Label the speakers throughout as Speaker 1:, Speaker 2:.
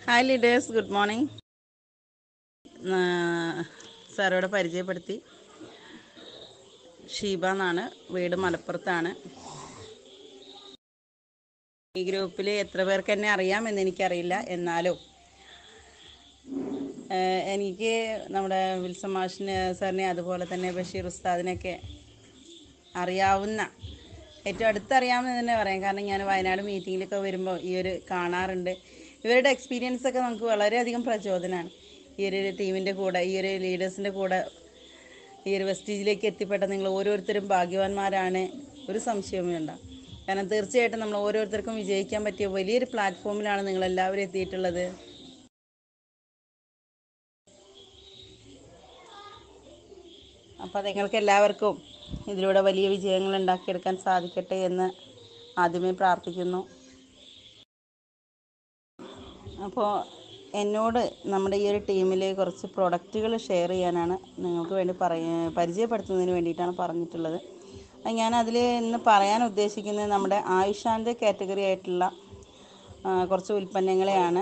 Speaker 1: hi leaders good morning സാറോടെ പരിചയപ്പെടുത്തി ഷീബ എന്നാണ് വീട് മലപ്പുറത്താണ് ഈ ഗ്രൂപ്പിൽ എത്ര പേർക്ക് എന്നെ അറിയാമെന്ന് എനിക്കറിയില്ല എന്നാലും ഏഹ്, എനിക്ക് നമ്മുടെ വിൽസം മാഷിന് സാറിനെ അതുപോലെ തന്നെ ബഷീർ ഉസ്താദിനെയൊക്കെ അറിയാവുന്ന ഏറ്റവും അടുത്തറിയാമെന്ന് തന്നെ പറയാം കാരണം ഞാൻ വയനാട് മീറ്റിങ്ങിലൊക്കെ വരുമ്പോൾ ഈ ഒരു കാണാറുണ്ട് ഇവരുടെ എക്സ്പീരിയൻസ് ഒക്കെ നമുക്ക് വളരെയധികം പ്രചോദനമാണ് ഈ ഒരു ടീമിൻ്റെ കൂടെ ഈ ഒരു ലീഡേഴ്സിൻ്റെ കൂടെ ഈ ഒരു വെസ്റ്റീജിലേക്ക് എത്തിപ്പെട്ട നിങ്ങൾ ഓരോരുത്തരും ഭാഗ്യവാന്മാരാണ് ഒരു സംശയവും വേണ്ട കാരണം തീർച്ചയായിട്ടും നമ്മൾ ഓരോരുത്തർക്കും വിജയിക്കാൻ പറ്റിയ വലിയൊരു പ്ലാറ്റ്ഫോമിലാണ് നിങ്ങൾ എല്ലാവരും എത്തിയിട്ടുള്ളത് അപ്പോൾ നിങ്ങൾക്ക് എല്ലാവർക്കും ഇതിലൂടെ വലിയ വിജയങ്ങൾ ഉണ്ടാക്കിയെടുക്കാൻ സാധിക്കട്ടെ എന്ന് ആദ്യമേ പ്രാർത്ഥിക്കുന്നു അപ്പോൾ എന്നോട് നമ്മുടെ ഈ ഒരു ടീമിലെ കുറച്ച് പ്രൊഡക്റ്റുകൾ ഷെയർ ചെയ്യാനാണ് നിങ്ങൾക്ക് വേണ്ടി പറയ പരിചയപ്പെടുത്തുന്നതിന് വേണ്ടിയിട്ടാണ് പറഞ്ഞിട്ടുള്ളത് അത് ഞാൻ അതിൽ ഇന്ന് പറയാൻ ഉദ്ദേശിക്കുന്നത് നമ്മുടെ ആയുഷാൻ്റെ കാറ്റഗറി ആയിട്ടുള്ള ആ, കുറച്ച് ഉൽപ്പന്നങ്ങളെയാണ്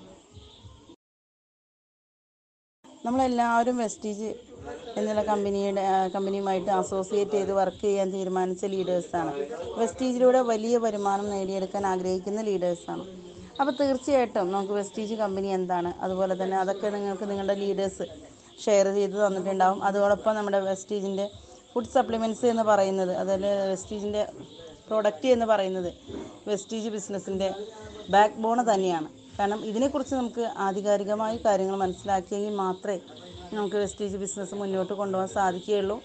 Speaker 1: നമ്മളെല്ലാവരും വെസ്റ്റീജ് എന്നുള്ള കമ്പനിയുടെ ആ, കമ്പനിയുമായിട്ട് അസോസിയേറ്റ് ചെയ്ത് വർക്ക് ചെയ്യാൻ തീരുമാനിച്ച ലീഡേഴ്സാണ് വെസ്റ്റീജിലൂടെ വലിയ വരുമാനം നേടിയെടുക്കാൻ ആഗ്രഹിക്കുന്ന ലീഡേഴ്സാണ് അപ്പോൾ തീർച്ചയായിട്ടും നമുക്ക് വെസ്റ്റീജ് കമ്പനി എന്താണ് അതുപോലെ തന്നെ അതൊക്കെ നിങ്ങൾക്ക് നിങ്ങളുടെ ലീഡേഴ്സ് ഷെയർ ചെയ്ത് തന്നിട്ടുണ്ടാവും അതോടൊപ്പം നമ്മുടെ വെസ്റ്റീജിൻ്റെ ഫുഡ് സപ്ലിമെൻറ്റ്സ് എന്ന് പറയുന്നത് അതിൽ വെസ്റ്റീജിൻ്റെ പ്രോഡക്റ്റ് എന്ന് പറയുന്നത് വെസ്റ്റീജ് ബിസിനസ്സിൻ്റെ ബാക്ക് ബോൺ തന്നെയാണ് കാരണം ഇതിനെക്കുറിച്ച് നമുക്ക് ആധികാരികമായി കാര്യങ്ങൾ മനസ്സിലാക്കിയെങ്കിൽ മാത്രമേ നമുക്ക് വെസ്റ്റീജ് ബിസിനസ് മുന്നോട്ട് കൊണ്ടുപോകാൻ സാധിക്കുകയുള്ളൂ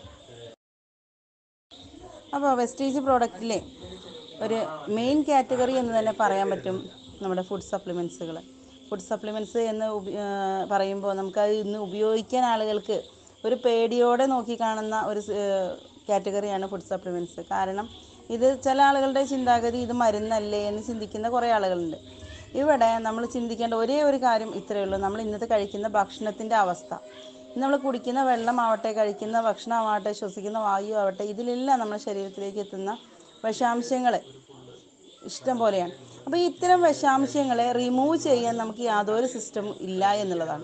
Speaker 1: അപ്പോൾ വെസ്റ്റീജ് പ്രോഡക്റ്റിലെ ഒരു മെയിൻ കാറ്റഗറി എന്ന് തന്നെ പറയാൻ പറ്റും നമ്മുടെ ഫുഡ് സപ്ലിമെൻസുകൾ ഫുഡ് സപ്ലിമെൻറ്റ്സ് എന്ന് ഉപ- ആ, പറയുമ്പോൾ നമുക്കത് ഇന്ന് ഉപയോഗിക്കാൻ ആളുകൾക്ക് ഒരു പേടിയോടെ നോക്കിക്കാണുന്ന ഒരു കാറ്റഗറിയാണ് ഫുഡ് സപ്ലിമെൻറ്റ്സ് കാരണം ഇത് ചില ആളുകളുടെ ചിന്താഗതി ഇത് മരുന്നല്ലേ എന്ന് ചിന്തിക്കുന്ന കുറേ ആളുകളുണ്ട് ഇവിടെ നമ്മൾ ചിന്തിക്കേണ്ട ഒരേ ഒരു കാര്യം ഇത്രയേ ഉള്ളൂ നമ്മൾ ഇന്നത്തെ കഴിക്കുന്ന ഭക്ഷണത്തിൻ്റെ അവസ്ഥ നമ്മൾ കുടിക്കുന്ന വെള്ളമാവട്ടെ കഴിക്കുന്ന ഭക്ഷണമാവട്ടെ ശ്വസിക്കുന്ന വായു ആവട്ടെ ഇതിലെല്ലാം നമ്മുടെ ശരീരത്തിലേക്ക് എത്തുന്ന വിഷാംശങ്ങൾ ഇഷ്ടം പോലെയാണ് അപ്പോൾ ഈ ഇത്തരം വിഷാംശങ്ങളെ റിമൂവ് ചെയ്യാൻ നമുക്ക് യാതൊരു സിസ്റ്റം ഇല്ല എന്നുള്ളതാണ്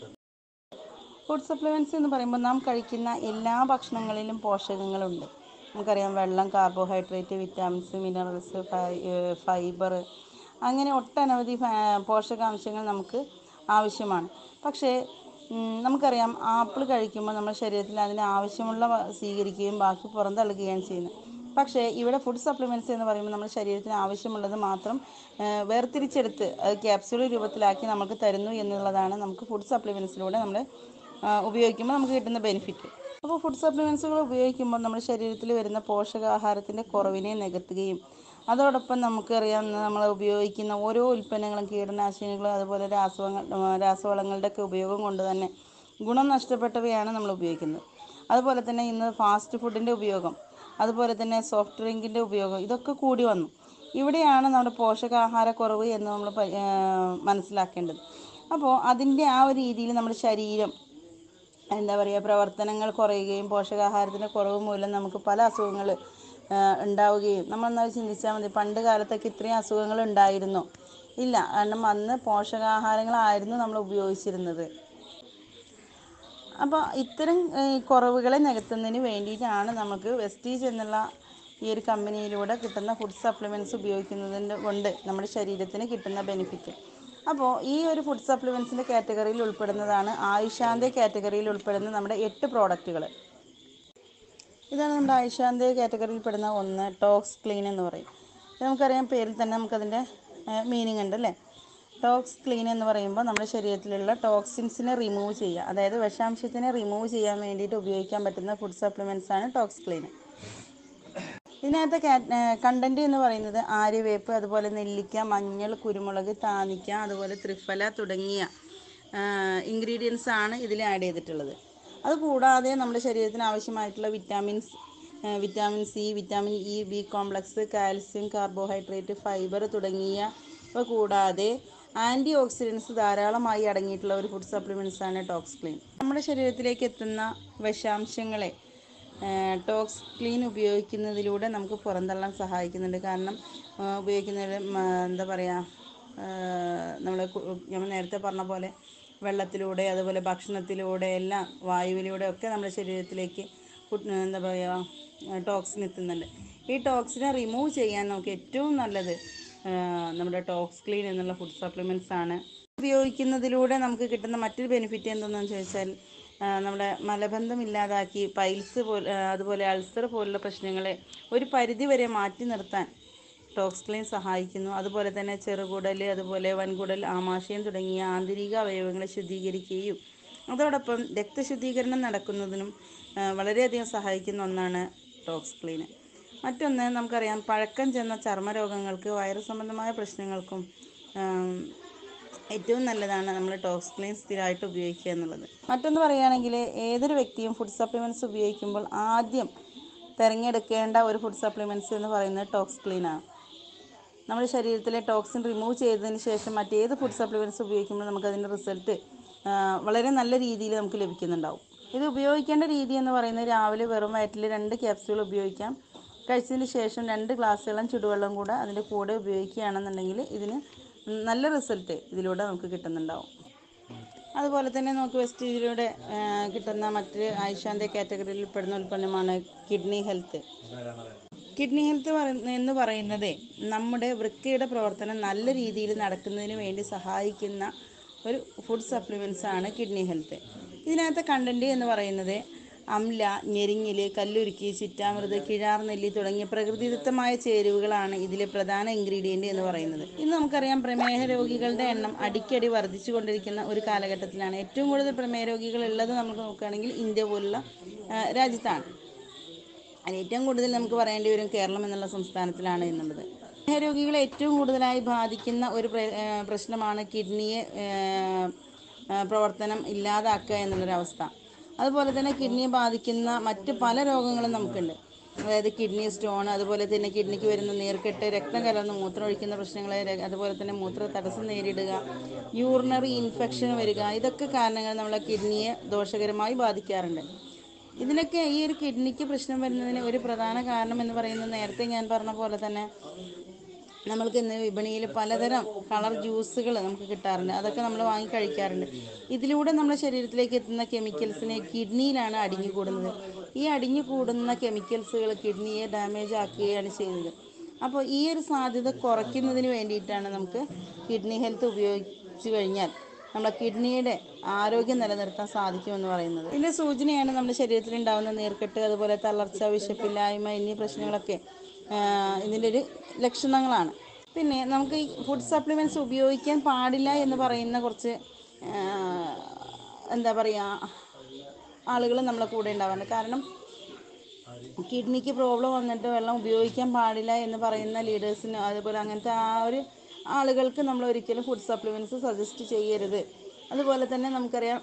Speaker 1: ഫുഡ് സപ്ലിമെൻറ്റ്സ് എന്ന് പറയുമ്പോൾ നാം കഴിക്കുന്ന എല്ലാ ഭക്ഷണങ്ങളിലും പോഷകങ്ങളുണ്ട് നമുക്കറിയാം വെള്ളം കാർബോഹൈഡ്രേറ്റ് വിറ്റാമിൻസ് മിനറൽസ് ഫൈബർ അങ്ങനെ ഒട്ടനവധി ഫാ- പോഷകാംശങ്ങൾ നമുക്ക് ആവശ്യമാണ് പക്ഷേ ഉം, നമുക്കറിയാം ആപ്പിൾ കഴിക്കുമ്പോൾ നമ്മുടെ ശരീരത്തിൽ അതിന് ആവശ്യമുള്ള വ- സ്വീകരിക്കുകയും ബാക്കി പുറന്തള്ളുകയാണ് ചെയ്യുന്നത് പക്ഷേ ഇവിടെ ഫുഡ് സപ്ലിമെൻറ്റ്സ് എന്ന് പറയുമ്പോൾ നമ്മുടെ ശരീരത്തിന് ആവശ്യമുള്ളത് മാത്രം ആ, വേർതിരിച്ചെടുത്ത് അത് ക്യാപ്സ്യൂൾ രൂപത്തിലാക്കി നമുക്ക് തരുന്നു എന്നുള്ളതാണ് നമുക്ക് ഫുഡ് സപ്ലിമെൻറ്റ്സിലൂടെ നമ്മൾ ഉപയോഗിക്കുമ്പോൾ നമുക്ക് കിട്ടുന്ന ബെനിഫിറ്റ് അപ്പോൾ ഫുഡ് സപ്ലിമെൻസുകൾ ഉപയോഗിക്കുമ്പോൾ നമ്മുടെ ശരീരത്തിൽ വരുന്ന പോഷകാഹാരത്തിൻ്റെ കുറവിനെ നികത്തുകയും അതോടൊപ്പം നമുക്കറിയാം നമ്മൾ ഉപയോഗിക്കുന്ന ഓരോ ഉൽപ്പന്നങ്ങളും കീടനാശിനികളും അതുപോലെ രാസവങ്ങൾ രാസവളങ്ങളുടെ ഒക്കെ ഉപയോഗം കൊണ്ട് തന്നെ ഗുണം നഷ്ടപ്പെട്ടവയാണ് നമ്മൾ ഉപയോഗിക്കുന്നത് അതുപോലെ തന്നെ ഇന്ന് ഫാസ്റ്റ് ഫുഡിൻ്റെ ഉപയോഗം അതുപോലെ തന്നെ സോഫ്റ്റ് ഡ്രിങ്കിൻ്റെ ഉപയോഗം ഇതൊക്കെ കൂടി വന്നു ഇവിടെയാണ് നമ്മുടെ പോഷകാഹാരക്കുറവ് എന്ന് നമ്മൾ പ- ആ, മനസ്സിലാക്കേണ്ടത് അപ്പോൾ അതിൻ്റെ ആ ഒരു രീതിയിൽ നമ്മുടെ ശരീരം എന്താ പറയുക പ്രവർത്തനങ്ങൾ കുറയുകയും പോഷകാഹാരത്തിൻ്റെ കുറവ് മൂലം നമുക്ക് പല അസുഖങ്ങൾ ഉണ്ടാവുകയും നമ്മളൊന്നത് ചിന്തിച്ചാൽ മതി പണ്ട് കാലത്തൊക്കെ ഇത്രയും അസുഖങ്ങൾ ഉണ്ടായിരുന്നോ ഇല്ല കാരണം അന്ന് പോഷകാഹാരങ്ങളായിരുന്നു നമ്മൾ ഉപയോഗിച്ചിരുന്നത് അപ്പോൾ ഇത്തരം ഏഹ്, കുറവുകളെ നികത്തുന്നതിന് വേണ്ടിയിട്ടാണ് നമുക്ക് വെസ്റ്റീജ് എന്നുള്ള ഈ ഒരു കമ്പനിയിലൂടെ കിട്ടുന്ന ഫുഡ് സപ്ലിമെൻറ്റ്സ് ഉപയോഗിക്കുന്നതിൻ്റെ കൊണ്ട് നമ്മുടെ ശരീരത്തിന് കിട്ടുന്ന ബെനിഫിറ്റ് അപ്പോൾ ഈ ഒരു ഫുഡ് സപ്ലിമെൻറ്റ്സിൻ്റെ കാറ്റഗറിയിൽ ഉൾപ്പെടുന്നതാണ് ആയുഷാന്തെ കാറ്റഗറിയിൽ ഉൾപ്പെടുന്ന നമ്മുടെ എട്ട് പ്രോഡക്റ്റുകൾ ഇതാണ് നമ്മുടെ ആയുഷാന്ത് കാറ്റഗറിയിൽ പെടുന്ന ഒന്ന് ടോക്സ് ക്ലീൻ എന്ന് പറയും ഇത് നമുക്കറിയാം പേരിൽ തന്നെ നമുക്കതിൻ്റെ മീനിങ് ഉണ്ട് അല്ലേ ടോക്സ് ക്ലീൻ എന്ന് പറയുമ്പോൾ നമ്മുടെ ശരീരത്തിലുള്ള ടോക്സിൻസിനെ റിമൂവ് ചെയ്യുക അതായത് വിഷാംശത്തിനെ റിമൂവ് ചെയ്യാൻ വേണ്ടിയിട്ട് ഉപയോഗിക്കാൻ പറ്റുന്ന ഫുഡ് സപ്ലിമെൻറ്റ്സ് ആണ് ടോക്സ് ക്ലീൻ ഇതിനകത്തെ കണ്ടന്റ് എന്ന് പറയുന്നത് ആര്യവേപ്പ് അതുപോലെ നെല്ലിക്ക മഞ്ഞൾ കുരുമുളക് താനിക്ക അതുപോലെ ത്രിഫല തുടങ്ങിയ ഇൻഗ്രീഡിയൻസ് ആണ് ഇതിൽ ആഡ് ചെയ്തിട്ടുള്ളത് അതുകൂടാതെ നമ്മുടെ ശരീരത്തിന് ആവശ്യമായിട്ടുള്ള vitamins vitamin C vitamin E B complex calcium carbohydrate fibre തുടങ്ങിയവ കൂടാതെ ആൻറ്റി ഓക്സിഡൻസ് ധാരാളമായി അടങ്ങിയിട്ടുള്ള ഒരു ഫുഡ് സപ്ലിമെൻറ്റ്സ് ആണ് ടോക്സ് ക്ലീൻ നമ്മുടെ ശരീരത്തിലേക്ക് എത്തുന്ന വിഷാംശങ്ങളെ ടോക്സ് ക്ലീൻ ഉപയോഗിക്കുന്നതിലൂടെ നമുക്ക് പുറന്തള്ളാൻ സഹായിക്കുന്നുണ്ട് കാരണം ആ, ഉപയോഗിക്കുന്നതിൽ മ, എന്താ പറയുക നമ്മൾ നമ്മൾ നേരത്തെ പറഞ്ഞ പോലെ വെള്ളത്തിലൂടെ അതുപോലെ ഭക്ഷണത്തിലൂടെ എല്ലാം വായുവിലൂടെ ഒക്കെ നമ്മുടെ ശരീരത്തിലേക്ക് ഫുഡ് എന്താ പറയുക ടോക്സിൻ എത്തുന്നുണ്ട് ഈ ടോക്സിനെ റിമൂവ് ചെയ്യാൻ നമുക്ക് ഏറ്റവും നല്ലത് ആ, നമ്മുടെ ടോക്സ് ക്ലീൻ എന്നുള്ള ഫുഡ് സപ്ലിമെൻറ്റ്സ് ആണ് ഉപയോഗിക്കുന്നതിലൂടെ നമുക്ക് കിട്ടുന്ന മറ്റൊരു ബെനിഫിറ്റ് എന്തെന്ന് ചോദിച്ചാൽ ആ, നമ്മുടെ മലബന്ധം ഇല്ലാതാക്കി പൈൽസ് പോലെ ആ, അതുപോലെ അൾസർ പോലുള്ള പ്രശ്നങ്ങളെ ഒരു പരിധി വരെ മാറ്റി നിർത്താൻ ടോക്സ് ക്ലീൻ സഹായിക്കുന്നു അതുപോലെ തന്നെ ചെറുകുടൽ അതുപോലെ വൻകുടൽ ആമാശയം തുടങ്ങിയ ആന്തരിക അവയവങ്ങളെ ശുദ്ധീകരിക്കുകയും അതോടൊപ്പം രക്തശുദ്ധീകരണം നടക്കുന്നതിനും ആ, വളരെയധികം സഹായിക്കുന്ന ഒന്നാണ് ടോക്സ് ക്ലീൻ മറ്റൊന്ന് നമുക്കറിയാം പഴക്കം ചെന്ന ചർമ്മരോഗങ്ങൾക്ക് വൈറസ് സംബന്ധമായ പ്രശ്നങ്ങൾക്കും ആം, ഏറ്റവും നല്ലതാണ് നമ്മൾ ടോക്സ് ക്ലീൻ സ്ഥിരമായിട്ട് ഉപയോഗിക്കുക എന്നുള്ളത് മറ്റൊന്ന് പറയുകയാണെങ്കിൽ ഏതൊരു വ്യക്തിയും ഫുഡ് സപ്ലിമെൻറ്റ്സ് ഉപയോഗിക്കുമ്പോൾ ആദ്യം തിരഞ്ഞെടുക്കേണ്ട ഒരു ഫുഡ് സപ്ലിമെൻറ്റ്സ് എന്ന് പറയുന്നത് ടോക്സ് ക്ലീൻ ആണ് നമ്മുടെ ശരീരത്തിലെ ടോക്സിൻ റിമൂവ് ചെയ്തതിന് ശേഷം മറ്റേത് ഫുഡ് സപ്ലിമെൻറ്റ്സ് ഉപയോഗിക്കുമ്പോൾ നമുക്ക് അതിൻ്റെ റിസൾട്ട് വളരെ നല്ല രീതിയിൽ നമുക്ക് ലഭിക്കുന്നുണ്ടാവും ഇത് ഉപയോഗിക്കേണ്ട രീതി എന്ന് പറയുന്നത് രാവിലെ വെറും വയറ്റിൽ രണ്ട് ക്യാപ്സ്യൂൾ ഉപയോഗിക്കാം കഴിച്ചതിന് ശേഷം രണ്ട് ഗ്ലാസ് വെള്ളം ചുടുവെള്ളം കൂടെ അതിൻ്റെ കൂടെ ഉപയോഗിക്കുകയാണെന്നുണ്ടെങ്കിൽ ഇതിന് നല്ല റിസൾട്ട് ഇതിലൂടെ നമുക്ക് കിട്ടുന്നുണ്ടാവും അതുപോലെ തന്നെ നമുക്ക് വെസ്റ്റീജിലൂടെ കിട്ടുന്ന മറ്റ് ആയിഷാന്ത കാറ്റഗറിയിൽ പെടുന്ന ഉൽപ്പന്നമാണ് കിഡ്നി ഹെൽത്ത് കിഡ്നി ഹെൽത്ത് പറ- എന്ന് പറയുന്നത് നമ്മുടെ വൃക്കയുടെ പ്രവർത്തനം നല്ല രീതിയിൽ നടക്കുന്നതിന് വേണ്ടി സഹായിക്കുന്ന ഒരു ഫുഡ് സപ്ലിമെൻറ്റ്സ് ആണ് കിഡ്നി ഹെൽത്ത് ഇതിനകത്തെ കണ്ടൻറ്റ് എന്ന് പറയുന്നത് അംല ഞെരിഞ്ഞില് കല്ലുരുക്കി ചിറ്റാമൃത് കിഴാർനെല്ലി തുടങ്ങിയ പ്രകൃതിദത്തമായ ചേരുവകളാണ് ഇതിലെ പ്രധാന ഇൻഗ്രീഡിയൻറ്റ് എന്ന് പറയുന്നത് ഇന്ന് നമുക്കറിയാം പ്രമേഹ രോഗികളുടെ എണ്ണം അടിക്കടി വർദ്ധിച്ചുകൊണ്ടിരിക്കുന്ന ഒരു കാലഘട്ടത്തിലാണ് ഏറ്റവും കൂടുതൽ പ്രമേഹ രോഗികൾ ഉള്ളത് നമുക്ക് നോക്കുകയാണെങ്കിൽ ഇന്ത്യ പോലുള്ള ആ, രാജ്യത്താണ് അതിൽ ഏറ്റവും കൂടുതൽ നമുക്ക് പറയേണ്ടി വരും കേരളം എന്നുള്ള സംസ്ഥാനത്തിലാണ് എന്നുള്ളത് പ്രമേഹ രോഗികളെ ഏറ്റവും കൂടുതലായി ബാധിക്കുന്ന ഒരു പ്ര- ഏ, പ്രശ്നമാണ് കിഡ്നിയെ ഏ, ആ, പ്രവർത്തനം ഇല്ലാതാക്കുക എന്നുള്ളൊരവസ്ഥ അതുപോലെ തന്നെ കിഡ്നിയെ ബാധിക്കുന്ന മറ്റ് പല രോഗങ്ങളും നമുക്കുണ്ട് അതായത് കിഡ്നി സ്റ്റോൺ അതുപോലെ തന്നെ കിഡ്നിക്ക് വരുന്ന നീർക്കെട്ട് രക്തം കലർന്ന് മൂത്രം ഒഴിക്കുന്ന പ്രശ്നങ്ങൾ ര- അതുപോലെ തന്നെ മൂത്ര തടസ്സം നേരിടുക യൂറിനറി ഇൻഫെക്ഷൻ വരിക ഇതൊക്കെ കാരണങ്ങൾ നമ്മളെ കിഡ്നിയെ ദോഷകരമായി ബാധിക്കാറുണ്ട് ഇതിനൊക്കെ ഈ ഒരു കിഡ്നിക്ക് പ്രശ്നം വരുന്നതിന് ഒരു പ്രധാന കാരണം എന്ന് പറയുന്നത് നേരത്തെ ഞാൻ പറഞ്ഞ പോലെ തന്നെ നമ്മൾക്ക് ഇന്ന് വിപണിയിൽ പലതരം കളർ ജ്യൂസുകൾ നമുക്ക് കിട്ടാറുണ്ട് അതൊക്കെ നമ്മൾ വാങ്ങി കഴിക്കാറുണ്ട് ഇതിലൂടെ നമ്മുടെ ശരീരത്തിലേക്ക് എത്തുന്ന കെമിക്കൽസിനെ കിഡ്നിയിലാണ് അടിഞ്ഞു കൂടുന്നത് ഈ അടിഞ്ഞു കൂടുന്ന കെമിക്കൽസുകൾ കിഡ്നിയെ ഡാമേജ് ആക്കുകയാണ് ചെയ്യുന്നത് അപ്പോൾ ഈ ഒരു സാധ്യത കുറയ്ക്കുന്നതിന് വേണ്ടിയിട്ടാണ് നമുക്ക് കിഡ്നി ഹെൽത്ത് ഉപയോഗിച്ച് കഴിഞ്ഞാൽ നമ്മുടെ കിഡ്നിയുടെ ആരോഗ്യം നിലനിർത്താൻ സാധിക്കുമെന്ന് പറയുന്നത് ഇതിൻ്റെ സൂചനയാണ് നമ്മുടെ ശരീരത്തിൽ ഉണ്ടാകുന്ന നീർക്കെട്ട് അതുപോലെ തളർച്ച വിശപ്പില്ലായ്മ എന്നീ പ്രശ്നങ്ങളൊക്കെ ആഹ് ഇതിൻ്റെ ഒരു ലക്ഷണങ്ങളാണ് പിന്നെ നമുക്ക് ഈ ഫുഡ് സപ്ലിമെൻറ്റ്സ് ഉപയോഗിക്കാൻ പാടില്ല എന്ന് പറയുന്ന കുറച്ച് ആഹ് എന്താ പറയുക ആളുകൾ നമ്മളെ കൂടെ ഉണ്ടാവാറുണ്ട് കാരണം കിഡ്നിക്ക് പ്രോബ്ലം വന്നിട്ട് വെള്ളം ഉപയോഗിക്കാൻ പാടില്ല എന്ന് പറയുന്ന ലീഡേഴ്സിന് അതുപോലെ അങ്ങനത്തെ ആ ഒരു ആളുകൾക്ക് നമ്മൾ ഒരിക്കലും ഫുഡ് സപ്ലിമെൻറ്റ്സ് സജസ്റ്റ് ചെയ്യരുത് അതുപോലെ തന്നെ നമുക്കറിയാം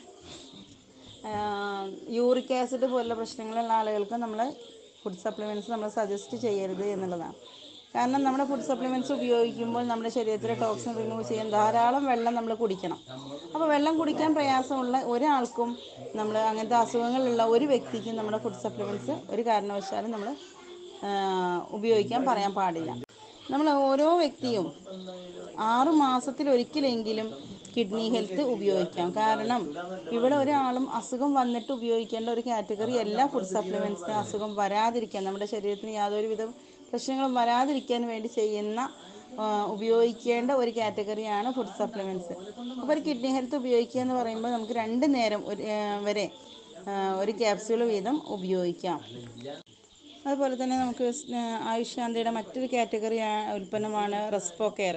Speaker 1: യൂറിക് ആസിഡ് പോലുള്ള പ്രശ്നങ്ങളുള്ള ആളുകൾക്ക് നമ്മൾ ഫുഡ് സപ്ലിമെൻറ്റ്സ് നമ്മൾ സജസ്റ്റ് ചെയ്യരുത് എന്നുള്ളതാണ് കാരണം നമ്മുടെ ഫുഡ് സപ്ലിമെൻറ്റ്സ് ഉപയോഗിക്കുമ്പോൾ നമ്മുടെ ശരീരത്തിലെ ടോക്സിൻ റിമൂവ് ചെയ്യാൻ ധാരാളം വെള്ളം നമ്മൾ കുടിക്കണം അപ്പോൾ വെള്ളം കുടിക്കാൻ പ്രയാസമുള്ള ഒരാൾക്കും നമ്മൾ അങ്ങനത്തെ അസുഖങ്ങളുള്ള ഒരു വ്യക്തിക്കും നമ്മുടെ ഫുഡ് സപ്ലിമെൻറ്റ്സ് ഒരു കാരണവശാലും നമ്മൾ ഉപയോഗിക്കാൻ പറയാൻ പാടില്ല നമ്മൾ ഓരോ വ്യക്തിയും ആറ് മാസത്തിലൊരിക്കലെങ്കിലും കിഡ്നി ഹെൽത്ത് ഉപയോഗിക്കാം കാരണം ഇവിടെ ഒരാളും അസുഖം വന്നിട്ട് ഉപയോഗിക്കേണ്ട ഒരു കാറ്റഗറി എല്ലാ ഫുഡ് സപ്ലിമെൻറ്റ്സിന് അസുഖം വരാതിരിക്കാൻ നമ്മുടെ ശരീരത്തിന് യാതൊരുവിധ പ്രശ്നങ്ങളും വരാതിരിക്കാൻ വേണ്ടി ചെയ്യുന്ന ആ, ഉപയോഗിക്കേണ്ട ഒരു കാറ്റഗറിയാണ് ഫുഡ് സപ്ലിമെൻറ്റ്സ് അപ്പോൾ ഒരു കിഡ്നി ഹെൽത്ത് ഉപയോഗിക്കുക എന്ന് പറയുമ്പോൾ നമുക്ക് രണ്ട് നേരം ഒരു ആ, വരെ ആ, ഒരു ക്യാപ്സ്യൂൾ വീതം ഉപയോഗിക്കാം അതുപോലെ തന്നെ നമുക്ക് സ്- ആ, ആയുഷ് ശാന്തിയുടെ മറ്റൊരു കാറ്റഗറി ആ- ഉൽപ്പന്നമാണ് റെസ്പോ കെയർ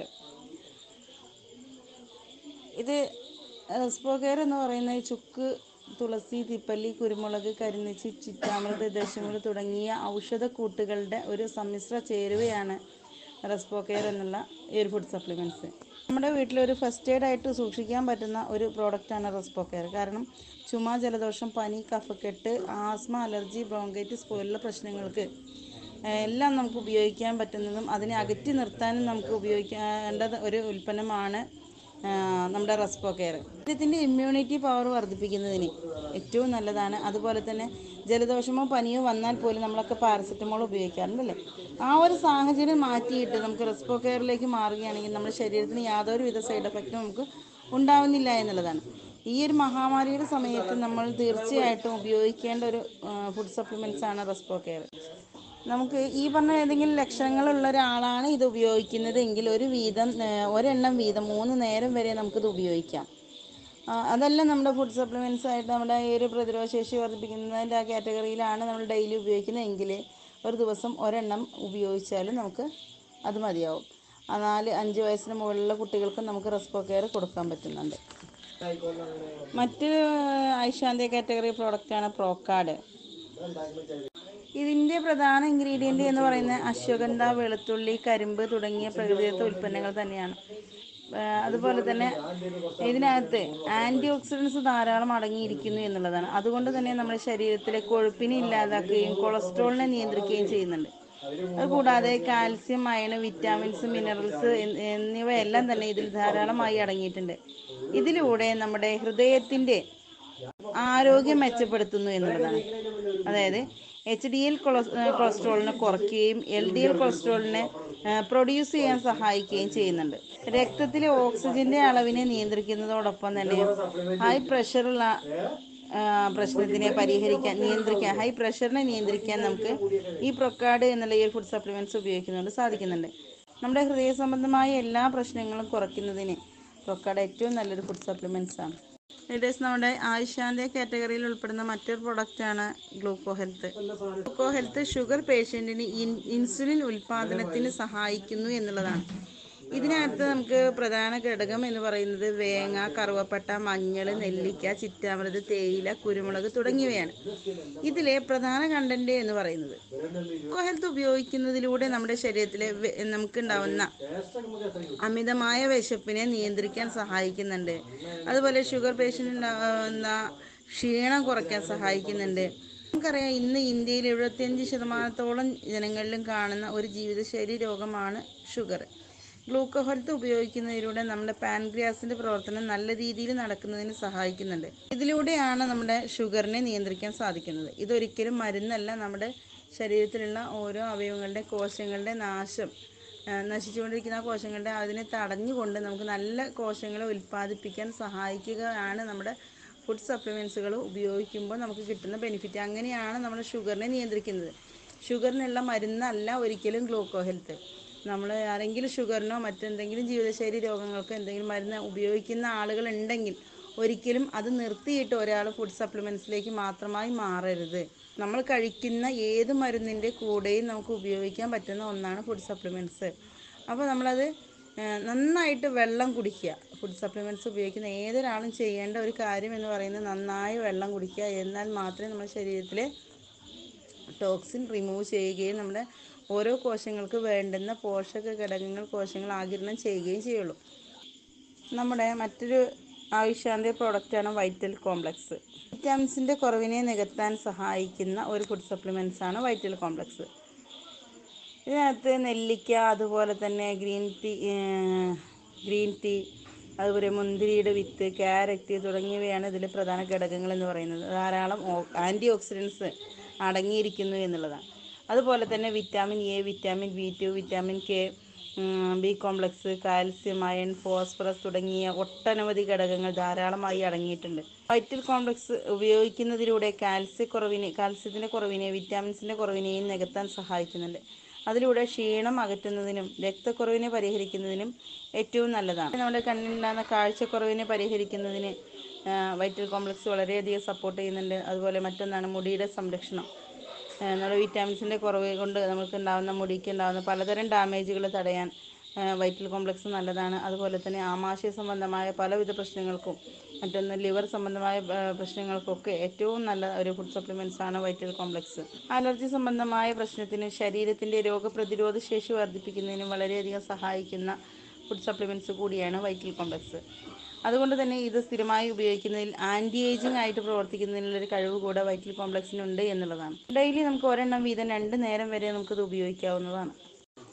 Speaker 1: ഇത് റെസ്പോ കെയർ എന്ന് പറയുന്നത് ചുക്ക് തുളസി തിപ്പല്ലി കുരുമുളക് കരിനെച്ചി ചിറ്റാമൃത് ദശമുള് തുടങ്ങിയ ഔഷധക്കൂട്ടുകളുടെ ഒരു സമ്മിശ്ര ചേരുവയാണ് റെസ്പോ കെയർ എന്നുള്ള ഈ ഒരു ഫുഡ് സപ്ലിമെൻറ്റ്സ് നമ്മുടെ വീട്ടിലൊരു ഫസ്റ്റ് എയ്ഡ് ആയിട്ട് സൂക്ഷിക്കാൻ പറ്റുന്ന ഒരു പ്രോഡക്റ്റാണ് റെസ്പോ കെയർ കാരണം ചുമ ജലദോഷം പനി കഫക്കെട്ട് ആസ്മ അലർജി ബ്രോങ്കൈറ്റിസ് പോലുള്ള പ്രശ്നങ്ങൾക്ക് ഏഹ് എല്ലാം നമുക്ക് ഉപയോഗിക്കാൻ പറ്റുന്നതും അതിനെ അകറ്റി നിർത്താനും നമുക്ക് ഉപയോഗിക്കേണ്ടത് ഒരു ഉൽപ്പന്നമാണ് ആ, നമ്മുടെ റെസ്പോ കെയർ ശരീരത്തിൻ്റെ ഇമ്മ്യൂണിറ്റി പവർ വർദ്ധിപ്പിക്കുന്നതിന് ഏറ്റവും നല്ലതാണ് അതുപോലെ തന്നെ ജലദോഷമോ പനിയോ വന്നാൽ പോലും നമ്മളൊക്കെ പാരസെറ്റമോൾ ഉപയോഗിക്കാറുണ്ടല്ലേ ആ ഒരു സാഹചര്യം മാറ്റിയിട്ട് നമുക്ക് റെസ്പോ കെയറിലേക്ക് മാറുകയാണെങ്കിൽ നമ്മുടെ ശരീരത്തിന് യാതൊരു വിധ സൈഡ് എഫക്റ്റും നമുക്ക് ഉണ്ടാവുന്നില്ല എന്നുള്ളതാണ് ഈ ഒരു മഹാമാരിയുടെ സമയത്ത് നമ്മൾ തീർച്ചയായിട്ടും ഉപയോഗിക്കേണ്ട ഒരു ഫുഡ് സപ്ലിമെൻറ്റ്സ് ആണ് റെസ്പോ കെയർ നമുക്ക് ഈ പറഞ്ഞ ഏതെങ്കിലും ലക്ഷണങ്ങളുള്ള ഒരാളാണ് ഇത് ഉപയോഗിക്കുന്നത് എങ്കിൽ ഒരു വീതം ആ, ഒരെണ്ണം വീതം മൂന്ന് നേരം വരെ നമുക്കിത് ഉപയോഗിക്കാം ആ, അതല്ല നമ്മുടെ ഫുഡ് സപ്ലിമെൻറ്റ്സ് ആയിട്ട് നമ്മുടെ ഈ ഒരു പ്രതിരോധ ശേഷി വർദ്ധിപ്പിക്കുന്നതിൻ്റെ ആ കാറ്റഗറിയിലാണ് നമ്മൾ ഡെയിലി ഉപയോഗിക്കുന്നതെങ്കിൽ ഒരു ദിവസം ഒരെണ്ണം ഉപയോഗിച്ചാലും നമുക്ക് അത് മതിയാവും ആ നാല് അഞ്ച് വയസ്സിന് മുകളിലുള്ള കുട്ടികൾക്ക് നമുക്ക് റെസ്പോ കെയർ കൊടുക്കാൻ പറ്റുന്നുണ്ട് മറ്റൊരു ഐഷാന്തി കാറ്റഗറി പ്രോഡക്റ്റാണ് പ്രോക്കാഡ് ഇതിൻ്റെ പ്രധാന ഇൻഗ്രീഡിയൻ്റ് എന്ന് പറയുന്നത് അശ്വഗന്ധ വെളുത്തുള്ളി കരിമ്പ് തുടങ്ങിയ പ്രകൃതിദത്ത ഉൽപ്പന്നങ്ങൾ തന്നെയാണ് ആ, അതുപോലെ തന്നെ ഇതിനകത്ത് ആൻറ്റി ഓക്സിഡൻസ് ധാരാളം അടങ്ങിയിരിക്കുന്നു എന്നുള്ളതാണ് അതുകൊണ്ട് തന്നെ നമ്മുടെ ശരീരത്തിലെ കൊഴുപ്പിനെ ഇല്ലാതാക്കുകയും കൊളസ്ട്രോളിനെ നിയന്ത്രിക്കുകയും ചെയ്യുന്നുണ്ട് അതുകൂടാതെ കാൽസ്യം അയൺ വിറ്റാമിൻസ് മിനറൽസ് എന്നിവയെല്ലാം തന്നെ ഇതിൽ ധാരാളമായി അടങ്ങിയിട്ടുണ്ട് ഇതിലൂടെ നമ്മുടെ ഹൃദയത്തിൻ്റെ ആരോഗ്യം മെച്ചപ്പെടുത്തുന്നു എന്നുള്ളതാണ് അതായത് എച്ച് ഡി എൽ കൊളസ്ട്രോളിനെ കുറയ്ക്കുകയും എൽ ഡി എൽ കൊളസ്ട്രോളിനെ പ്രൊഡ്യൂസ് ചെയ്യാൻ സഹായിക്കുകയും ചെയ്യുന്നുണ്ട് രക്തത്തിലെ ഓക്സിജന്റെ അളവിനെ നിയന്ത്രിക്കുന്നതോടൊപ്പം തന്നെ ഹൈ പ്രഷറുള്ള ആ, പ്രശ്നത്തിനെ പരിഹരിക്കാൻ നിയന്ത്രിക്കാൻ ഹൈ പ്രഷറിനെ നിയന്ത്രിക്കാൻ നമുക്ക് ഈ പ്രൊക്കാഡ് എന്നുള്ള ഈ ഫുഡ് സപ്ലിമെന്റ്സ് ഉപയോഗിക്കുന്നതുകൊണ്ട് സാധിക്കുന്നുണ്ട് നമ്മുടെ ഹൃദയ സംബന്ധമായ എല്ലാ പ്രശ്നങ്ങളും കുറയ്ക്കുന്നതിന് പ്രൊക്കാഡ് ഏറ്റവും നല്ലൊരു ഫുഡ് സപ്ലിമെന്റ്സ് ആണ് ലീഡേഴ്സ് നമ്മുടെ ആയുഷാന്റെ കാറ്റഗറിയിൽ ഉൾപ്പെടുന്ന മറ്റൊരു പ്രൊഡക്റ്റാണ് Gluco Health Gluco Health sugar പേഷ്യൻറ്റിന് ഇൻസുലിൻ ഉൽപാദനത്തിന് സഹായിക്കുന്നു എന്നുള്ളതാണ് ഇതിനകത്ത് നമുക്ക് പ്രധാന ഘടകം എന്ന് പറയുന്നത് വേങ്ങ കറുവപ്പട്ട മഞ്ഞൾ നെല്ലിക്ക ചിറ്റാമൃത് തേയില കുരുമുളക് തുടങ്ങിയവയാണ് ഇതിലെ പ്രധാന കണ്ടന്റ് എന്ന് പറയുന്നത് ഗ്ലൂക്കോ ഹെൽത്ത് ഉപയോഗിക്കുന്നതിലൂടെ നമ്മുടെ ശരീരത്തിലെ വെ- നമുക്കുണ്ടാവുന്ന അമിതമായ വിശപ്പിനെ നിയന്ത്രിക്കാൻ സഹായിക്കുന്നുണ്ട് അതുപോലെ ഷുഗർ പേഷ്യൻ്റ് ഉണ്ടാകുന്ന ക്ഷീണം കുറയ്ക്കാൻ സഹായിക്കുന്നുണ്ട് നമുക്കറിയാം ഇന്ന് ഇന്ത്യയിൽ എഴുപത്തിയഞ്ച് ശതമാനത്തോളം ജനങ്ങളിലും കാണുന്ന ഒരു ജീവിതശൈലി രോഗമാണ് ഷുഗർ ഗ്ലൂക്കോ ഹെൽത്ത് ഉപയോഗിക്കുന്നതിലൂടെ നമ്മുടെ പാൻക്രിയാസിന്റെ പ്രവർത്തനം നല്ല രീതിയിൽ നടക്കുന്നതിന് സഹായിക്കുന്നുണ്ട് ഇതിലൂടെയാണ് നമ്മുടെ ഷുഗറിനെ നിയന്ത്രിക്കാൻ സാധിക്കുന്നത് ഇതൊരിക്കലും മരുന്നല്ല നമ്മുടെ ശരീരത്തിലുള്ള ഓരോ അവയവങ്ങളുടെ കോശങ്ങളുടെ നാശം ആ, നശിച്ചുകൊണ്ടിരിക്കുന്ന ആ കോശങ്ങളുടെ അതിനെ തടഞ്ഞുകൊണ്ട് നമുക്ക് നല്ല കോശങ്ങളെ ഉൽപ്പാദിപ്പിക്കാൻ സഹായിക്കുകയാണ് നമ്മുടെ ഫുഡ് സപ്ലിമെൻസുകൾ ഉപയോഗിക്കുമ്പോൾ നമുക്ക് കിട്ടുന്ന ബെനിഫിറ്റ് അങ്ങനെയാണ് നമ്മൾ ഷുഗറിനെ നിയന്ത്രിക്കുന്നത് ഷുഗറിനുള്ള മരുന്നല്ല ഒരിക്കലും ഗ്ലൂക്കോ ഹെൽത്ത് നമ്മൾ ആരെങ്കിലും ഷുഗറിനോ മറ്റെന്തെങ്കിലും ജീവിതശൈലി രോഗങ്ങൾക്കോ എന്തെങ്കിലും മരുന്ന് ഉപയോഗിക്കുന്ന ആളുകൾ ഉണ്ടെങ്കിൽ ഒരിക്കലും അത് നിർത്തിയിട്ട് ഒരാൾ ഫുഡ് സപ്ലിമെൻറ്റ്സിലേക്ക് മാത്രമായി മാറരുത് നമ്മൾ കഴിക്കുന്ന ഏത് മരുന്നിൻ്റെ കൂടെയും നമുക്ക് ഉപയോഗിക്കാൻ പറ്റുന്ന ഒന്നാണ് ഫുഡ് സപ്ലിമെൻറ്റ്സ് അപ്പോൾ നമ്മളത് ഏഹ്, നന്നായിട്ട് വെള്ളം കുടിക്കുക ഫുഡ് സപ്ലിമെൻറ്റ്സ് ഉപയോഗിക്കുന്ന ഏതൊരാളും ചെയ്യേണ്ട ഒരു കാര്യം എന്ന് പറയുന്നത് നന്നായി വെള്ളം കുടിക്കുക എന്നാൽ മാത്രമേ നമ്മുടെ ശരീരത്തിലെ ടോക്സിൻ റിമൂവ് ചെയ്യുകയും നമ്മുടെ ഓരോ കോശങ്ങൾക്ക് വേണ്ടുന്ന പോഷക ഘടകങ്ങൾ കോശങ്ങൾ ആഗിരണം ചെയ്യുകയും ചെയ്യുള്ളൂ നമ്മുടെ മറ്റൊരു ആയുഷാന്തി പ്രോഡക്റ്റാണ് വൈറ്റൽ കോംപ്ലക്സ് വിറ്റാമിൻസിൻ്റെ കുറവിനെ നികത്താൻ സഹായിക്കുന്ന ഒരു ഫുഡ് സപ്ലിമെൻറ്റ്സ് ആണ് വൈറ്റൽ കോംപ്ലക്സ് ഇതിനകത്ത് നെല്ലിക്ക അതുപോലെ തന്നെ ഗ്രീൻ ടീ ഗ്രീൻ ടീ അതുപോലെ മുന്തിരിയുടെ വിത്ത് ക്യാരറ്റ് തുടങ്ങിയവയാണ് ഇതിലെ പ്രധാന ഘടകങ്ങൾ എന്ന് പറയുന്നത് ധാരാളം ആൻറ്റി ഓക്സിഡൻസ് അടങ്ങിയിരിക്കുന്നു എന്നുള്ളതാണ് അതുപോലെ തന്നെ vitamin A vitamin B two vitamin K B complex calcium iron phosphorus തുടങ്ങിയ ഒട്ടനവധി ഘടകങ്ങൾ ധാരാളമായി അടങ്ങിയിട്ടുണ്ട് വൈറ്റൽ കോംപ്ലക്സ് ഉപയോഗിക്കുന്നതിലൂടെ കാൽസ്യക്കുറവിനെ കാൽസ്യത്തിൻ്റെ കുറവിനെ വിറ്റാമിൻസിൻ്റെ കുറവിനെയും നികത്താൻ സഹായിക്കുന്നുണ്ട് അതിലൂടെ ക്ഷീണം അകറ്റുന്നതിനും രക്തക്കുറവിനെ പരിഹരിക്കുന്നതിനും ഏറ്റവും നല്ലതാണ് നമ്മുടെ കണ്ണിനുണ്ടാകുന്ന കാഴ്ചക്കുറവിനെ പരിഹരിക്കുന്നതിന് ആ, വൈറ്റൽ കോംപ്ലക്സ് വളരെയധികം സപ്പോർട്ട് ചെയ്യുന്നുണ്ട് അതുപോലെ മറ്റൊന്നാണ് മുടിയുടെ സംരക്ഷണം ആ, നമ്മുടെ വിറ്റാമിൻസിൻ്റെ കുറവ് കൊണ്ട് നമുക്ക് ഉണ്ടാകുന്ന മുടിക്ക് ഉണ്ടാകുന്ന പലതരം ഡാമേജുകൾ തടയാൻ ആ, വൈറ്റൽ കോംപ്ലക്സ് നല്ലതാണ് അതുപോലെ തന്നെ ആമാശയ സംബന്ധമായ പലവിധ പ്രശ്നങ്ങൾക്കും മറ്റൊന്ന് ലിവർ സംബന്ധമായ ആ, പ്രശ്നങ്ങൾക്കൊക്കെ ഏറ്റവും നല്ല ഒരു ഫുഡ് സപ്ലിമെൻറ്റ്സ് ആണ് വൈറ്റൽ കോംപ്ലക്സ് അലർജി സംബന്ധമായ പ്രശ്നത്തിന് ശരീരത്തിൻ്റെ രോഗപ്രതിരോധ ശേഷി വർദ്ധിപ്പിക്കുന്നതിനും വളരെയധികം സഹായിക്കുന്ന ഫുഡ് സപ്ലിമെൻറ്റ്സ് കൂടിയാണ് വൈറ്റൽ കോംപ്ലക്സ് അതുകൊണ്ട് തന്നെ ഇത് സ്ഥിരമായി ഉപയോഗിക്കുന്നതിൽ ആൻറ്റി ഏജിങ് ആയിട്ട് പ്രവർത്തിക്കുന്നതിനുള്ളൊരു കഴിവ് കൂടെ വൈറ്റൽ കോംപ്ലക്സിനുണ്ട് എന്നുള്ളതാണ് ഡെയിലി നമുക്ക് ഒരെണ്ണം വീതം രണ്ട് നേരം വരെ നമുക്കിത് ഉപയോഗിക്കാവുന്നതാണ്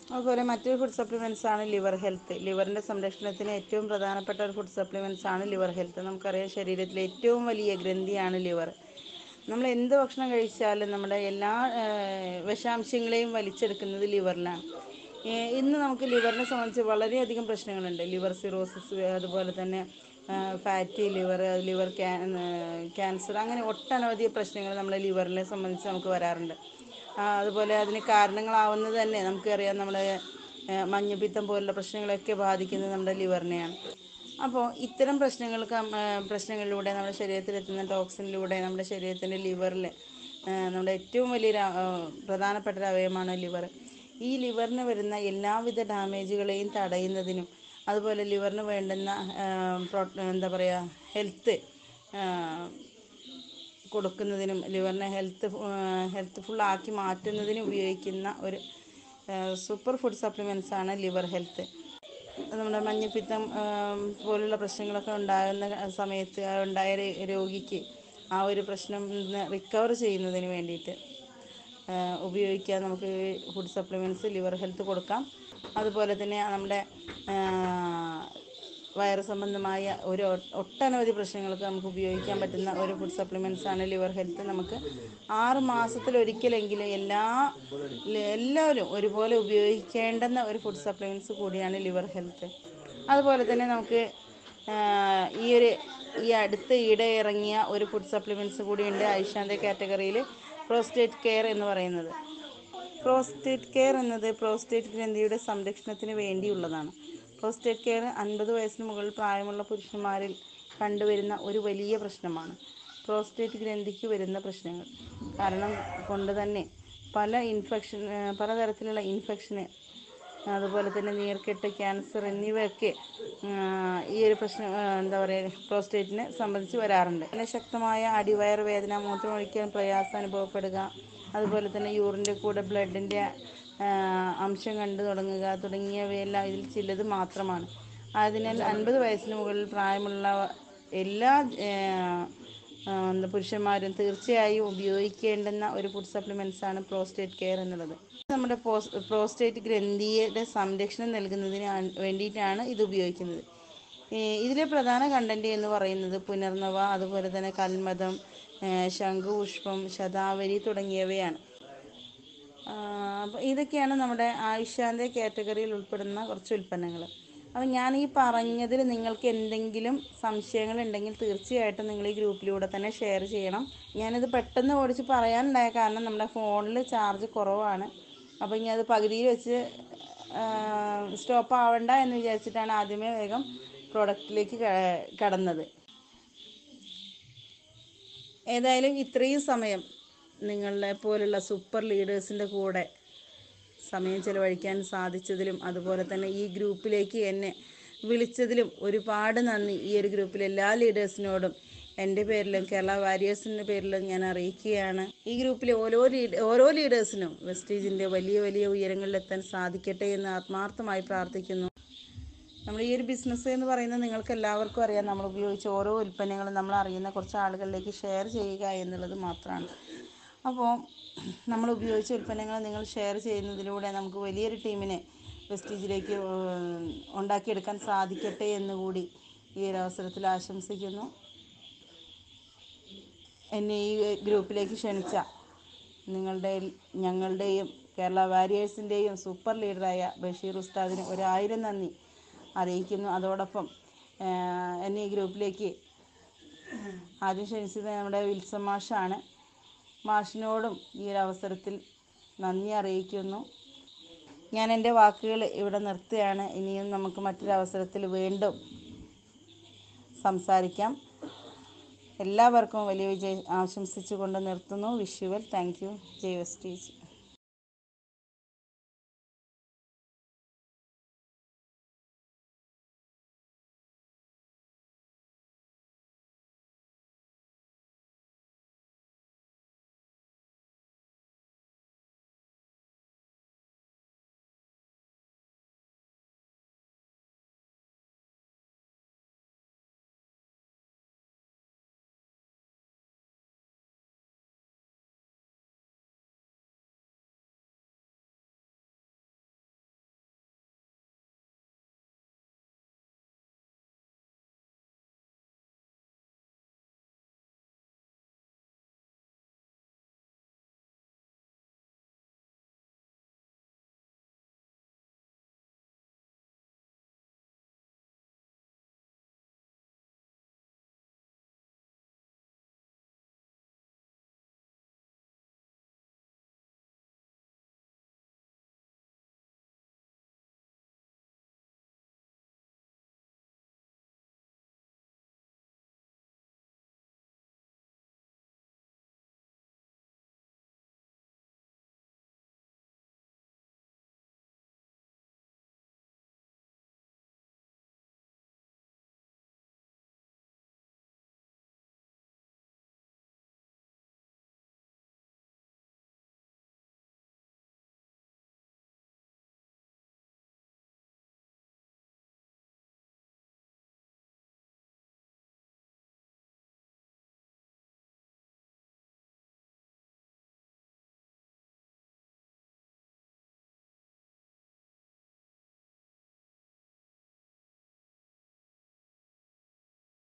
Speaker 1: അതുപോലെ മറ്റൊരു ഫുഡ് സപ്ലിമെൻറ്റ്സ് ആണ് ലിവർ ഹെൽത്ത് ലിവറിൻ്റെ സംരക്ഷണത്തിന് ഏറ്റവും പ്രധാനപ്പെട്ട ഒരു ഫുഡ് സപ്ലിമെൻറ്റ്സ് ആണ് ലിവർ ഹെൽത്ത് നമുക്കറിയാം ശരീരത്തിലെ ഏറ്റവും വലിയ ഗ്രന്ഥിയാണ് ലിവർ നമ്മൾ എന്ത് ഭക്ഷണം കഴിച്ചാലും നമ്മുടെ എല്ലാ ഏഹ്, വിഷാംശങ്ങളെയും വലിച്ചെടുക്കുന്നത് ലിവറിലാണ് ഏഹ്, ഇന്ന് നമുക്ക് ലിവറിനെ സംബന്ധിച്ച് വളരെയധികം പ്രശ്നങ്ങളുണ്ട് ലിവർ സിറോസിസ് അതുപോലെ തന്നെ ഫാറ്റി ലിവർ ലിവർ ക്യാൻസർ അങ്ങനെ ഒട്ടനവധി പ്രശ്നങ്ങൾ നമ്മളെ ലിവറിനെ സംബന്ധിച്ച് നമുക്ക് വരാറുണ്ട് ആ, അതുപോലെ അതിന് കാരണങ്ങളാവുന്നത് തന്നെ നമുക്കറിയാം നമ്മളെ ഏഹ്, മഞ്ഞപ്പിത്തം പോലുള്ള പ്രശ്നങ്ങളൊക്കെ ബാധിക്കുന്നത് നമ്മുടെ ലിവറിനെയാണ് അപ്പോൾ ഇത്തരം പ്രശ്നങ്ങൾക്ക് നമ്മ- ഏഹ്, പ്രശ്നങ്ങളിലൂടെ നമ്മുടെ ശരീരത്തിലെത്തുന്ന ടോക്സിനിലൂടെ നമ്മുടെ ശരീരത്തിൻ്റെ ലിവറിൽ നമ്മുടെ ഏറ്റവും വലിയൊരു ആ, ഏഹ്, പ്രധാനപ്പെട്ട ഒരു അവയവമാണ് ലിവർ ഈ ലിവറിന് വരുന്ന എല്ലാവിധ ഡാമേജുകളെയും തടയുന്നതിനും അതുപോലെ ലിവറിന് വേണ്ടുന്ന ഏഹ്, പ്രോ എന്താ പറയുക ഹെൽത്ത് കൊടുക്കുന്നതിനും ലിവറിനെ ഹെൽത്ത് ഹെൽത്ത് ആക്കി മാറ്റുന്നതിനും ഉപയോഗിക്കുന്ന ഒരു സൂപ്പർ ഫുഡ് സപ്ലിമെൻറ്റ്സ് ആണ് ലിവർ ഹെൽത്ത് നമ്മുടെ മഞ്ഞപ്പിത്തം ആം, പോലുള്ള പ്രശ്നങ്ങളൊക്കെ ഉണ്ടാകുന്ന സമയത്ത് ആ ഉണ്ടായ ര- രോഗിക്ക് ആ ഒരു പ്രശ്നം റിക്കവർ ചെയ്യുന്നതിന് വേണ്ടിയിട്ട് ആ, ഉപയോഗിക്കാൻ നമുക്ക് ഫുഡ് സപ്ലിമെൻറ്റ്സ് ലിവർ ഹെൽത്ത് കൊടുക്കാം അതുപോലെ തന്നെ നമ്മുടെ ആ, വയറ് സംബന്ധമായ ഒരു ഒ- ഒട്ടനവധി പ്രശ്നങ്ങൾക്ക് നമുക്ക് ഉപയോഗിക്കാൻ പറ്റുന്ന ഒരു ഫുഡ് സപ്ലിമെൻറ്റ്സ് ആണ് ലിവർ ഹെൽത്ത് നമുക്ക് ആറ് മാസത്തിലൊരിക്കലെങ്കിലും എല്ലാ ല- എല്ലാവരും ഒരുപോലെ ഉപയോഗിക്കേണ്ടുന്ന ഒരു ഫുഡ് സപ്ലിമെൻറ്റ്സ് കൂടിയാണ് ലിവർ ഹെൽത്ത് അതുപോലെ തന്നെ നമുക്ക് ആ, ഈ ഒരു ഈ അടുത്ത ഈടെ ഇറങ്ങിയ ഒരു ഫുഡ് സപ്ലിമെൻറ്റ്സ് കൂടിയുണ്ട് ഐഷാൻ്റെ കാറ്റഗറിയിൽ പ്രോസ്റ്റേറ്റ് കെയർ എന്ന് പറയുന്നത് പ്രോസ്റ്റേറ്റ് കെയർ എന്നത് പ്രോസ്റ്റേറ്റ് ഗ്രന്ഥിയുടെ സംരക്ഷണത്തിന് വേണ്ടിയുള്ളതാണ് പ്രോസ്റ്റേറ്റ് കെയർ അൻപത് വയസ്സിന് മുകളിൽ പ്രായമുള്ള പുരുഷന്മാരിൽ കണ്ടുവരുന്ന ഒരു വലിയ പ്രശ്നമാണ് പ്രോസ്റ്റേറ്റ് ഗ്രന്ഥിക്ക് വരുന്ന പ്രശ്നങ്ങൾ കാരണം കൊണ്ട് തന്നെ പല ഇൻഫെക്ഷൻ ഏഹ് പലതരത്തിലുള്ള ഇൻഫെക്ഷന് അതുപോലെ തന്നെ നീർക്കെട്ട് ക്യാൻസർ എന്നിവയൊക്കെ ആഹ് ഈ ഒരു പ്രശ്നം ആഹ് എന്താ പറയുക പ്രോസ്റ്റേറ്റിനെ സംബന്ധിച്ച് വരാറുണ്ട് പിന്നെ ശക്തമായ അടിവയർ വേദന മൂത്രമൊഴിക്കാൻ പ്രയാസം അനുഭവപ്പെടുക അതുപോലെ തന്നെ യൂറിൻ്റെ കൂടെ ബ്ലഡിൻ്റെ അംശം കണ്ടു തുടങ്ങുക തുടങ്ങിയവയെല്ലാം ഇതിൽ ചിലത് മാത്രമാണ് അതിനാൽ അൻപത് വയസ്സിന് മുകളിൽ പ്രായമുള്ള എല്ലാ ആഹ് ആഹ് എന്താ പുരുഷന്മാരും തീർച്ചയായും ഉപയോഗിക്കേണ്ടുന്ന ഒരു ഫുഡ് സപ്ലിമെൻറ്റ്സ് ആണ് പ്രോസ്റ്റേറ്റ് കെയർ എന്നുള്ളത് നമ്മുടെ പോസ് പ്രോസ്റ്റേറ്റ് ഗ്രന്ഥിയുടെ സംരക്ഷണം നൽകുന്നതിന് ആണ്- വേണ്ടിയിട്ടാണ് ഇത് ഉപയോഗിക്കുന്നത് ഈ ഇതിലെ പ്രധാന കണ്ടന്റ് എന്ന് പറയുന്നത് പുനർനവ അതുപോലെ തന്നെ കൽമതം ഏഹ് ശംഖുപുഷ്പം ശതാവരി തുടങ്ങിയവയാണ് അപ്പോൾ ഇതൊക്കെയാണ് നമ്മുടെ ആയുഷാൻ്റെ കാറ്റഗറിയിൽ ഉൾപ്പെടുന്ന കുറച്ച് ഉൽപ്പന്നങ്ങൾ അപ്പോൾ ഞാൻ ഈ പറഞ്ഞതിൽ നിങ്ങൾക്ക് എന്തെങ്കിലും സംശയങ്ങളുണ്ടെങ്കിൽ തീർച്ചയായിട്ടും നിങ്ങൾ ഈ ഗ്രൂപ്പിലൂടെ തന്നെ ഷെയർ ചെയ്യണം ഞാനിത് പെട്ടെന്ന് ഓടിച്ച് പറയാനുണ്ടായ കാരണം നമ്മുടെ ഫോണിൽ ചാർജ് കുറവാണ് അപ്പോൾ ഇനി അത് പകുതിയിൽ വെച്ച് സ്റ്റോപ്പ് ആവണ്ട എന്ന് വിചാരിച്ചിട്ടാണ് ആദ്യമേ വേഗം പ്രോഡക്റ്റിലേക്ക് കടന്നത് ഏതായാലും ഇത്രയും സമയം നിങ്ങളെ പോലുള്ള സൂപ്പർ ലീഡേഴ്സിൻ്റെ കൂടെ സമയം ചെലവഴിക്കാൻ സാധിച്ചതിലും അതുപോലെ തന്നെ ഈ ഗ്രൂപ്പിലേക്ക് എന്നെ വിളിച്ചതിലും ഒരുപാട് നന്ദി ഈ ഒരു ഗ്രൂപ്പിലെ എല്ലാ ലീഡേഴ്സിനോടും എൻ്റെ പേരിലും കേരള വാരിയേഴ്സിൻ്റെ പേരിലും ഞാൻ അറിയിക്കുകയാണ് ഈ ഗ്രൂപ്പിലെ ഓരോ ലീഡ് ഓരോ ലീഡേഴ്സിനും വെസ്റ്റീജിൻ്റെ വലിയ വലിയ ഉയരങ്ങളിലെത്താൻ സാധിക്കട്ടെ എന്ന് ആത്മാർത്ഥമായി പ്രാർത്ഥിക്കുന്നു നമ്മൾ ഈ ഒരു ബിസിനസ് എന്ന് പറയുന്നത് നിങ്ങൾക്ക് എല്ലാവർക്കും അറിയാം നമ്മൾ ഉപയോഗിച്ച ഓരോ ഉൽപ്പന്നങ്ങളും നമ്മൾ അറിയുന്ന കുറച്ച് ആളുകളിലേക്ക് ഷെയർ ചെയ്യുക എന്നുള്ളത് മാത്രമാണ് അപ്പോൾ നമ്മൾ ഉപയോഗിച്ച ഉൽപ്പന്നങ്ങൾ നിങ്ങൾ ഷെയർ ചെയ്യുന്നതിലൂടെ നമുക്ക് വലിയൊരു ടീമിനെ വെസ്റ്റീജിലേക്ക് ഏഹ്, ഉണ്ടാക്കിയെടുക്കാൻ സാധിക്കട്ടെ എന്നുകൂടി ഈ ഒരു അവസരത്തിൽ ആശംസിക്കുന്നു എന്നെ ഈ ഗ്രൂപ്പിലേക്ക് ക്ഷണിച്ച നിങ്ങളുടെ ഞങ്ങളുടെയും കേരള വാരിയേഴ്സിൻ്റെയും സൂപ്പർ ലീഡറായ ബഷീർ ഉസ്താദിന് ഒരായിരം നന്ദി അറിയിക്കുന്നു അതോടൊപ്പം ആഹ്, എന്നെ ഈ ഗ്രൂപ്പിലേക്ക് ആദ്യം ക്ഷണിച്ചത് നമ്മുടെ വിൽസൺ മാഷാണ് മാഷിനോടും ഈ ഒരു അവസരത്തിൽ നന്ദി അറിയിക്കുന്നു ഞാൻ എൻ്റെ വാക്കുകൾ ഇവിടെ നിർത്തുകയാണ് ഇനിയും നമുക്ക് മറ്റൊരു അവസരത്തിൽ വീണ്ടും സംസാരിക്കാം എല്ലാവർക്കും വലിയ വിജയം ആശംസിച്ചുകൊണ്ട് നിർത്തുന്നു വിഷുവൽ താങ്ക് യു ജയ് വെസ്റ്റീജ്